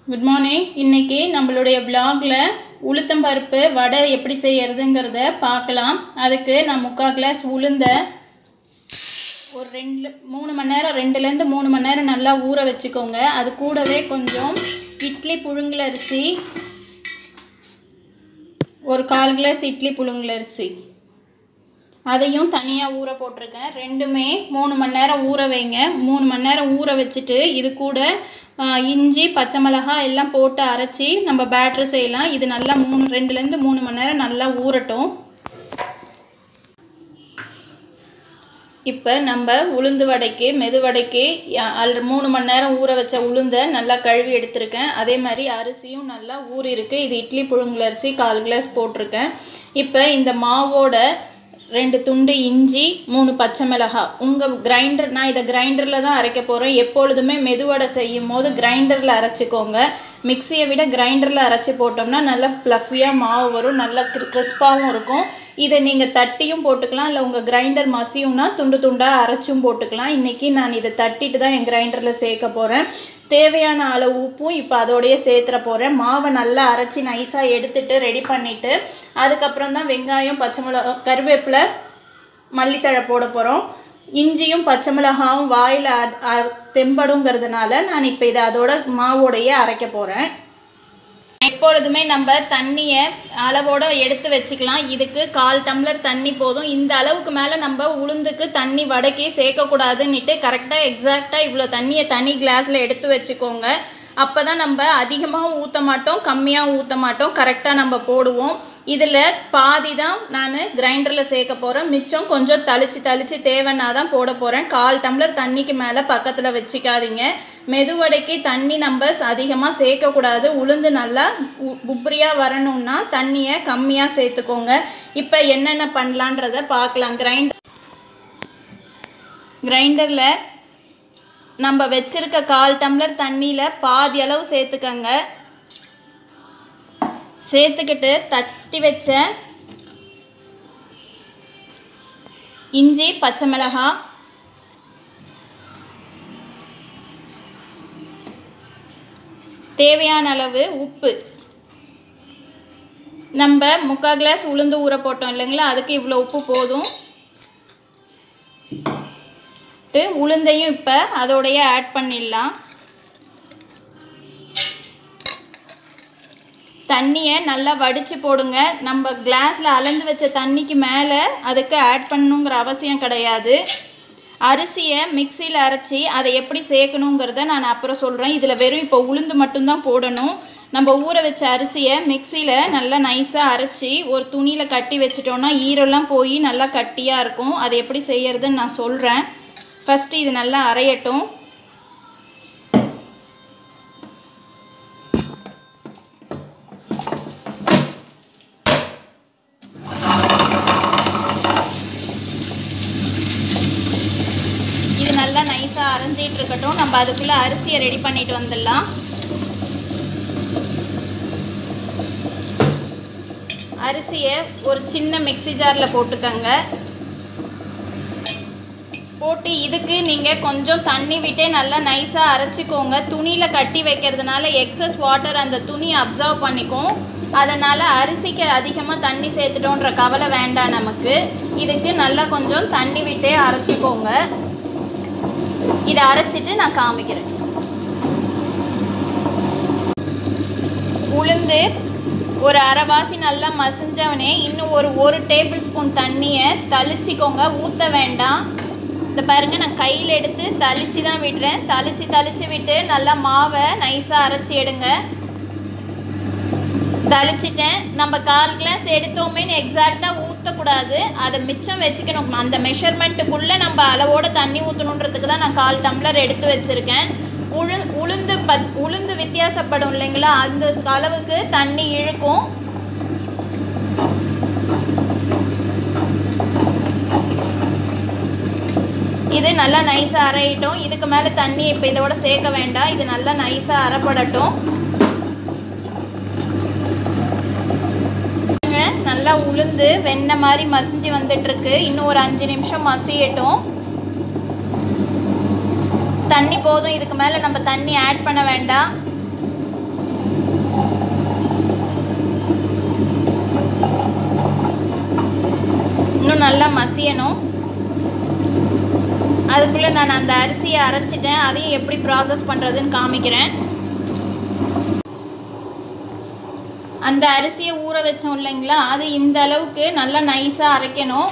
good morning இன்னைக்கு நம்மளுடைய vlogல உளுத்தம்பருப்பு வடை எப்படி செய்யறதுங்கிறத பார்க்கலாம் அதுக்கு நான் முக்கால் கிளாஸ் உளுந்த ஒரு ரெண்டு மூணு மணி நேரம் ரெண்டுலேருந்து மூணு மணி நேரம் நல்லா ஊற வச்சுக்கோங்க அது கூடவே கொஞ்சம் இட்லி புழுங்கல் அரிசி ஒரு கால் கிளாஸ் இட்லி புழுங்கல் அரிசி அதையும் தனியாக ஊற போட்டிருக்கேன் ரெண்டுமே மூணு மணி நேரம் ஊற வைங்க மூணு மணி நேரம் ஊற வச்சுட்டு இது கூட ஆ, இஞ்சி பச்சை மிளகாய் எல்லாம் போட்டு அரைச்சி நம்ம பேட்ரு செய்யலாம் இது நல்லா மூணு ரெண்டுலேருந்து மூணு மணி நேரம் நல்லா ஊறட்டும் இப்போ நம்ம உளுந்து வடைக்கு மெது வடைக்கு யா- அல் மூணு மணி நேரம் ஊற வச்ச உளுந்தை நல்லா கழுவி எடுத்திருக்கேன் அதே மாதிரி அரிசியும் நல்லா ஊறி இருக்கு இது இட்லி புழுங்கல் அரிசி கால் கிளாஸ் போட்டிருக்கேன் இப்போ இந்த மாவோட ரெண்டு துண்டு இஞ்சி மூணு பச்சை மிளகாய் உங்கள் கிரைண்டர் நான் இதை கிரைண்டரில் தான் அரைக்க போகிறேன் எப்பொழுதுமே மெதுவடை செய்யும் போது கிரைண்டரில் அரைச்சிக்கோங்க மிக்சியை விட கிரைண்டரில் அரைச்சி போட்டோம்னா நல்லா ஃப்ளஃபியாக மாவு வரும் நல்லா கிறிஸ்பாகவும் இருக்கும் இதை நீங்கள் தட்டியும் போட்டுக்கலாம் இல்லை உங்கள் கிரைண்டர் மசியும்னா துண்டு துண்டாக அரைச்சும் போட்டுக்கலாம் இன்றைக்கி நான் இதை தட்டிட்டு தான் என் கிரைண்டரில் சேர்க்க போகிறேன் தேவையான அளவு உப்பும் இப்போ அதோடயே சேர்த்துற போகிறேன் மாவை நல்லா அரைச்சி நைஸாக எடுத்துட்டு ரெடி பண்ணிவிட்டு அதுக்கப்புறம் தான் வெங்காயம் பச்சை மிளகா கருவேப்பிலை மல்லித்தழை போட போகிறோம் இஞ்சியும் பச்சை மிளகாவும் வாயில் தெம்படுங்கிறதுனால நான் இப்போ இதை அதோட மாவோடையே அரைக்க போகிறேன் எப்பொழுதுமே நம்ம தண்ணியை அளவோட எடுத்து வச்சுக்கலாம் இதுக்கு கால் டம்ளர் தண்ணி போதும் இந்த அளவுக்கு மேலே நம்ம உளுந்துக்கு தண்ணி வடக்கி சேர்க்கக்கூடாதுன்னுட்டு கரெக்டாக எக்ஸாக்டாக இவ்வளோ தண்ணியை தனி கிளாஸில் எடுத்து வச்சுக்கோங்க அப்போ தான் நம்ம அதிகமாகவும் ஊற்ற மாட்டோம் கம்மியாகவும் ஊற்ற மாட்டோம் கரெக்டாக நம்ம போடுவோம் இதில் பாதி தான் நான் கிரைண்டரில் சேர்க்க போகிறேன் மிச்சம் கொஞ்சம் தளிச்சு தளிச்சு தேவைன்னா தான் போட போகிறேன் கால் டம்ளர் தண்ணிக்கு மேலே பக்கத்தில் வச்சுக்காதீங்க மெதுவடைக்கு தண்ணி நம்ம அதிகமாக சேர்க்கக்கூடாது உளுந்து நல்லா உ- உப்ரியாக வரணும்னா தண்ணியை கம்மியாக சேர்த்துக்கோங்க இப்போ என்னென்ன பண்ணலான்றத பார்க்கலாம் கிரைண்டர் கிரைண்டரில் நம்ம வச்சிருக்க கால் டம்ளர் தண்ணியில் பாதி அளவு சேர்த்துக்கங்க சேர்த்துக்கிட்டு தட்டி வச்ச இஞ்சி பச்சை மிளகாய் தேவையான அளவு உப்பு நம்ம முக்கால் கிளாஸ் உளுந்து ஊற போட்டோம் இல்லைங்களா அதுக்கு இவ்வளோ உப்பு போதும் ட்டு உளுந்தையும் இப்போ அதோடைய ஆட் பண்ணிடலாம் தண்ணியை நல்லா வடித்து போடுங்க நம்ம கிளாஸில் அளந்து வச்ச தண்ணிக்கு மேலே அதுக்கு ஆட் பண்ணணுங்கிற அவசியம் கிடையாது அரிசியை மிக்சியில் அரைச்சி அதை எப்படி சேர்க்கணுங்கிறத நான் அப்புறம் சொல்கிறேன் இதில் வெறும் இப்போ உளுந்து மட்டும்தான் போடணும் நம்ம ஊற வச்ச அரிசியை மிக்சியில் நல்லா நைஸாக அரைச்சி ஒரு துணியில் கட்டி வச்சிட்டோன்னா ஈரெல்லாம் போய் நல்லா கட்டியாக இருக்கும் அதை எப்படி செய்யறதுன்னு நான் சொல்கிறேன் ஃபஸ்ட்டு இது நல்லா அரையட்டும் இது நல்லா நைஸாக அரைஞ்சிட்டு இருக்கட்டும் நம்ம அதுக்குள்ளே அரிசியை ரெடி பண்ணிட்டு வந்துடலாம் அரிசியை ஒரு சின்ன மிக்ஸி ஜாரில் போட்டுக்கங்க போட்டு இதுக்கு நீங்கள் கொஞ்சம் தண்ணி விட்டே நல்லா நைஸாக அரைச்சிக்கோங்க துணியில் கட்டி வைக்கிறதுனால எக்ஸஸ் வாட்டர் அந்த துணி அப்சர்வ் பண்ணிக்கும் அதனால் அரிசிக்கு அதிகமாக தண்ணி சேர்த்துட்டோன்ற கவலை வேண்டாம் நமக்கு இதுக்கு நல்லா கொஞ்சம் தண்ணி விட்டே அரைச்சிக்கோங்க இதை அரைச்சிட்டு நான் காமிக்கிறேன் உளுந்து ஒரு அரைவாசி நல்லா மசிஞ்சவனே இன்னும் ஒரு ஒரு டேபிள் ஸ்பூன் தண்ணியை தளிச்சிக்கோங்க ஊற்ற வேண்டாம் இந்த பாருங்க நான் கையில் எடுத்து தளிச்சு தான் விடுறேன் தளிச்சு தளிச்சு விட்டு நல்லா மாவை நைஸாக அரைச்சி எடுங்க தளிச்சிட்டேன் நம்ம கால் கிளாஸ் எடுத்தோமேனு எக்ஸாக்டாக ஊற்றக்கூடாது அதை மிச்சம் வச்சுக்கணும் அந்த மெஷர்மெண்ட்டுக்குள்ளே நம்ம அளவோட தண்ணி ஊற்றணுன்றதுக்கு தான் நான் கால் டம்ளர் எடுத்து வச்சுருக்கேன் உளு உளுந்து பத் உளுந்து வித்தியாசப்படும் இல்லைங்களா அந்த அளவுக்கு தண்ணி இழுக்கும் இது நல்லா நைஸாக அரையிட்டும் இதுக்கு மேலே தண்ணி இப்போ இதோட சேர்க்க வேண்டாம் இது நல்லா நைஸாக அரைப்படட்டும் பாருங்க, நல்லா உளுந்து வெண்ணெய் மாதிரி மசிஞ்சு வந்துட்டுருக்கு இன்னும் ஒரு அஞ்சு நிமிஷம் மசியட்டும் தண்ணி போதும் இதுக்கு மேலே நம்ம தண்ணி ஆட் பண்ண வேண்டாம் இன்னும் நல்லா மசியணும் அதுக்குள்ளே நான் அந்த அரிசியை அரைச்சிட்டேன் அதையும் எப்படி ப்ராசஸ் பண்ணுறதுன்னு காமிக்கிறேன் அந்த அரிசியை ஊற வச்சோம் இல்லைங்களா அது இந்த அளவுக்கு நல்லா நைஸாக அரைக்கணும்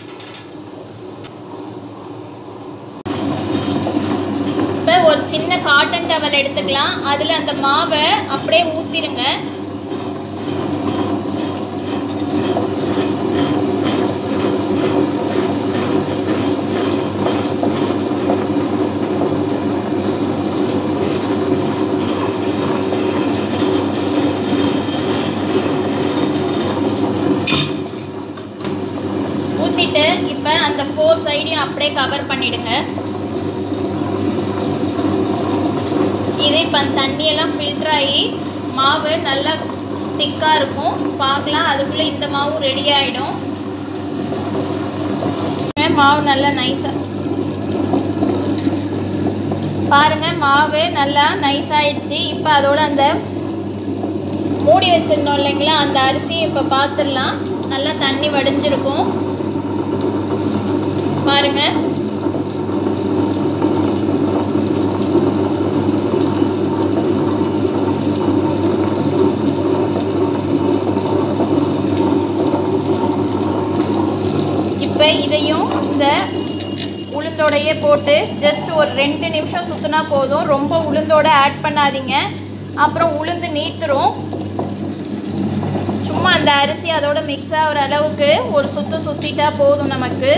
இப்போ ஒரு சின்ன காட்டன் டவல் எடுத்துக்கலாம் அதில் அந்த மாவை அப்படியே ஊற்றிடுங்க ஊற்றிட்டு இப்போ அந்த ஃபோர் சைடையும் அப்படியே கவர் பண்ணிடுங்க இது இப்போ அந்த தண்ணியெல்லாம் ஃபில்டர் ஆகி மாவு நல்லா திக்காக இருக்கும் பார்க்கலாம் அதுக்குள்ளே இந்த மாவும் ரெடி ஆகிடும் மாவு நல்லா நைஸாக பாருங்கள் மாவு நல்லா நைஸ் ஆயிடுச்சு இப்போ அதோட அந்த மூடி வச்சுருந்தோம் இல்லைங்களா அந்த அரிசியை இப்போ பார்த்துடலாம் நல்லா தண்ணி வடிஞ்சிருக்கும் பாருங்க இப்போ இதையும் இந்த உளுந்தோடையே போட்டு ஜஸ்ட் ஒரு ரெண்டு நிமிஷம் சுற்றினா போதும் ரொம்ப உளுந்தோட ஆட் பண்ணாதீங்க அப்புறம் உளுந்து நீத்துரும் சும்மா அந்த அரிசி அதோட மிக்ஸ் ஆகிற அளவுக்கு ஒரு சுற்று சுற்றிட்டா போதும் நமக்கு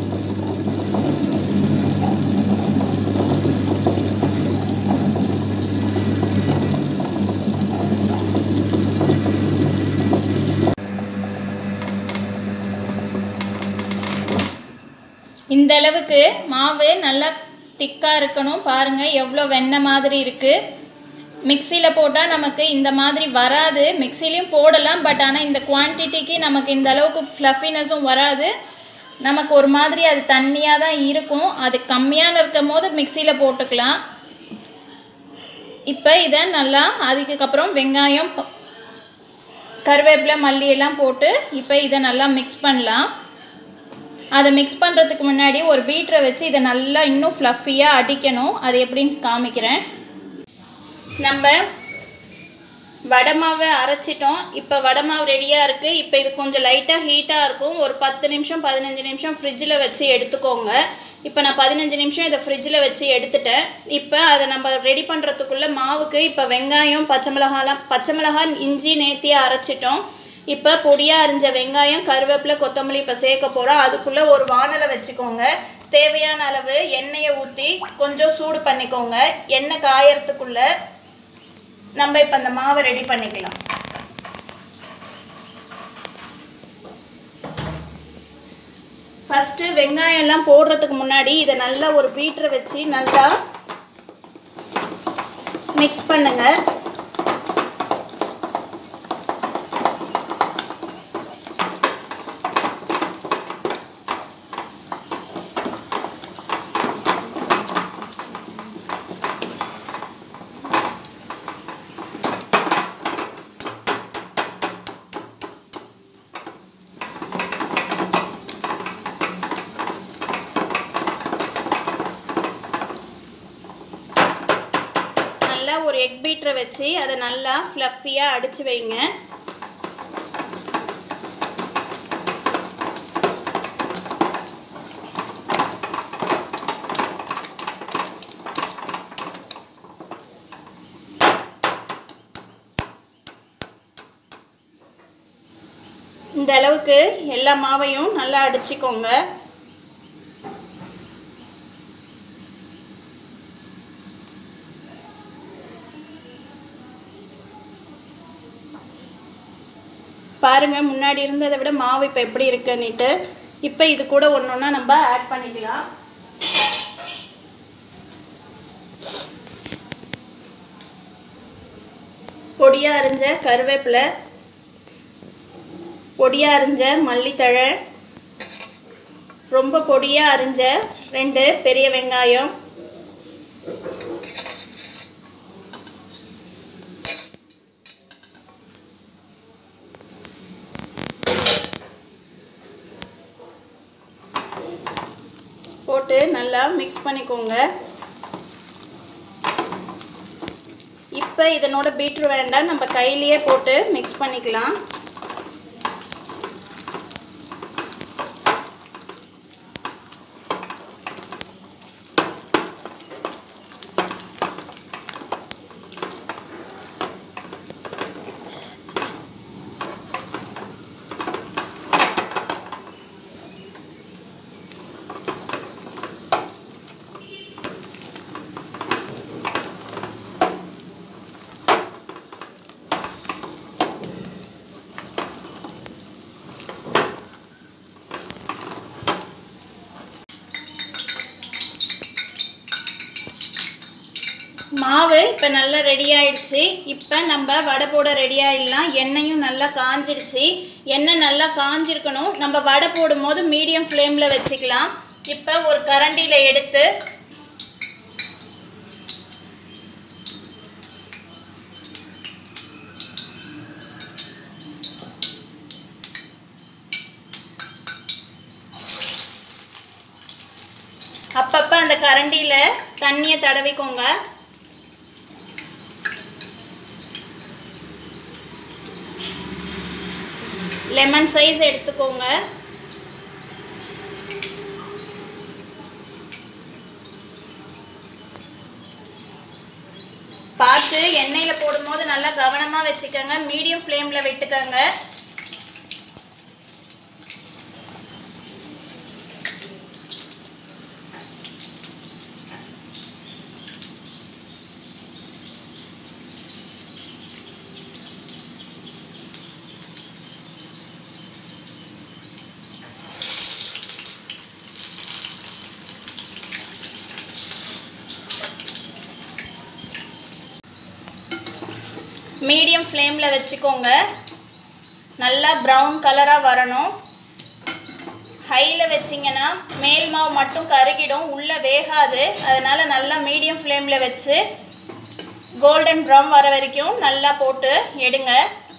இந்த அளவுக்கு மாவு நல்லா திக்காக இருக்கணும் பாருங்கள் எவ்வளோ வெண்ணெய் மாதிரி இருக்குது மிக்சியில் போட்டால் நமக்கு இந்த மாதிரி வராது மிக்சிலையும் போடலாம் பட் ஆனால் இந்த குவான்டிட்டிக்கு நமக்கு இந்த அளவுக்கு ஃப்ளஃபினஸும் வராது நமக்கு ஒரு மாதிரி அது தண்ணியாக தான் இருக்கும் அது கம்மியான இருக்கும் போது மிக்சியில் போட்டுக்கலாம் இப்போ இதை நல்லா அதுக்கப்புறம் வெங்காயம் ப- கருவேப்பிலை மல்லி எல்லாம் போட்டு இப்போ இதை நல்லா மிக்ஸ் பண்ணலாம் அதை மிக்ஸ் பண்ணுறதுக்கு முன்னாடி ஒரு பீட்டரை வச்சு இதை நல்லா இன்னும் ஃப்ளஃபியாக அடிக்கணும் அது எப்படின்னு காமிக்கிறேன் நம்ம வடை மாவை அரைச்சிட்டோம் இப்போ வடை மாவு ரெடியாக இருக்குது இப்போ இது கொஞ்சம் லைட்டாக ஹீட்டாக இருக்கும் ஒரு பத்து நிமிஷம் பதினஞ்சு நிமிஷம் ஃப்ரிட்ஜில் வச்சு எடுத்துக்கோங்க இப்போ நான் பதினஞ்சு நிமிஷம் இதை ஃப்ரிட்ஜில் வச்சு எடுத்துட்டேன் இப்போ அதை நம்ம ரெடி பண்ணுறதுக்குள்ளே மாவுக்கு இப்போ வெங்காயம் பச்சை மிளகாலாம் பச்சை மிளகாய் இஞ்சி நேத்தியாக அரைச்சிட்டோம் இப்போ பொடியாக அரிஞ்ச வெங்காயம் கருவேப்பிலை கொத்தமல்லி இப்போ சேர்க்க போகிறோம் அதுக்குள்ளே ஒரு வானலை வச்சுக்கோங்க தேவையான அளவு எண்ணெயை ஊற்றி கொஞ்சம் சூடு பண்ணிக்கோங்க எண்ணெய் காயறதுக்குள்ளே நம்ம இப்போ அந்த மாவை ரெடி பண்ணிக்கலாம் ஃபஸ்ட்டு வெங்காயம் எல்லாம் போடுறதுக்கு முன்னாடி இதை நல்லா ஒரு பீட்டரை வச்சு நல்லா மிக்ஸ் பண்ணுங்க நல்லா ஒரு எக் பீட்டரை வச்சு அதை நல்லா ஃப்ளஃபியாக அடிச்சு வைங்க இந்த அளவுக்கு எல்லா மாவையும் நல்லா அடிச்சுக்கோங்க பாருங்க முன்னாடி இருந்ததை விட மாவு இப்போ எப்படி இருக்குன்னுட்டு இப்போ இது கூட ஒன்று ஒன்றா நம்ம ஆட் பண்ணிக்கலாம் பொடியாக அரிஞ்ச கருவேப்பிலை பொடியாக அரிஞ்ச மல்லித்தழை ரொம்ப பொடியாக அரிஞ்ச ரெண்டு பெரிய வெங்காயம் போட்டு நல்லா மிக்ஸ் பண்ணிக்கோங்க இப்போ இதனோட பீட்ரு வேண்டாம் நம்ம கையிலேயே போட்டு மிக்ஸ் பண்ணிக்கலாம் மாவு இப்போ நல்லா ரெடி ஆயிடுச்சு இப்போ நம்ம வடை போட ரெடி ஆயிடலாம் எண்ணெயும் நல்லா காஞ்சிருச்சு எண்ணெய் நல்லா காஞ்சிருக்கணும் நம்ம வடை போடும்போது மீடியம் ஃப்ளேமில் வச்சுக்கலாம் இப்போ ஒரு கரண்டியில் எடுத்து அப்பப்போ அந்த கரண்டியில் தண்ணியை தடவிக்கோங்க லெமன் சைஸ் எடுத்துக்கோங்க பார்த்து எண்ணெயில் போடும்போது நல்லா கவனமாக வச்சுக்கோங்க மீடியம் ஃப்ளேமில் விட்டுக்கோங்க மீடியம் ஃப்ளேமில் வச்சுக்கோங்க நல்லா ப்ரௌன் கலராக வரணும் ஹையில் வச்சிங்கன்னா மேல் மாவு மட்டும் கருகிடும் உள்ளே வேகாது அதனால் நல்லா மீடியம் ஃப்ளேமில் வச்சு கோல்டன் ப்ரௌன் வர வரைக்கும் நல்லா போட்டு எடுங்க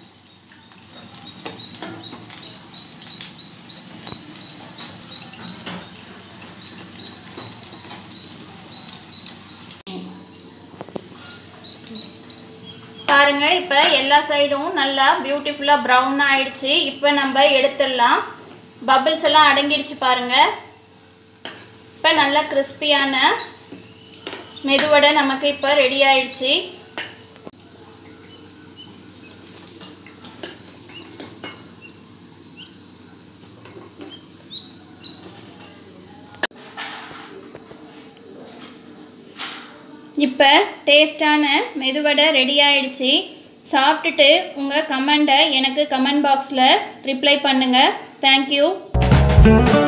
பாருங்க இப்போ எல்லா சைடும் நல்லா பியூட்டிஃபுல்லாக ப்ரௌன் ஆயிடுச்சு இப்போ நம்ம எடுத்துடலாம் பபிள்ஸ் எல்லாம் அடங்கிடுச்சு பாருங்க இப்போ நல்லா கிறிஸ்பியான மெதுவடை நமக்கு இப்போ ரெடி ஆயிடுச்சு இப்போ டேஸ்டான மெதுவடை ரெடி ஆயிடுச்சு சாப்பிட்டுட்டு உங்கள் கமெண்ட்டை எனக்கு கமெண்ட் பாக்ஸில் ரிப்ளை பண்ணுங்கள் தேங்க்யூ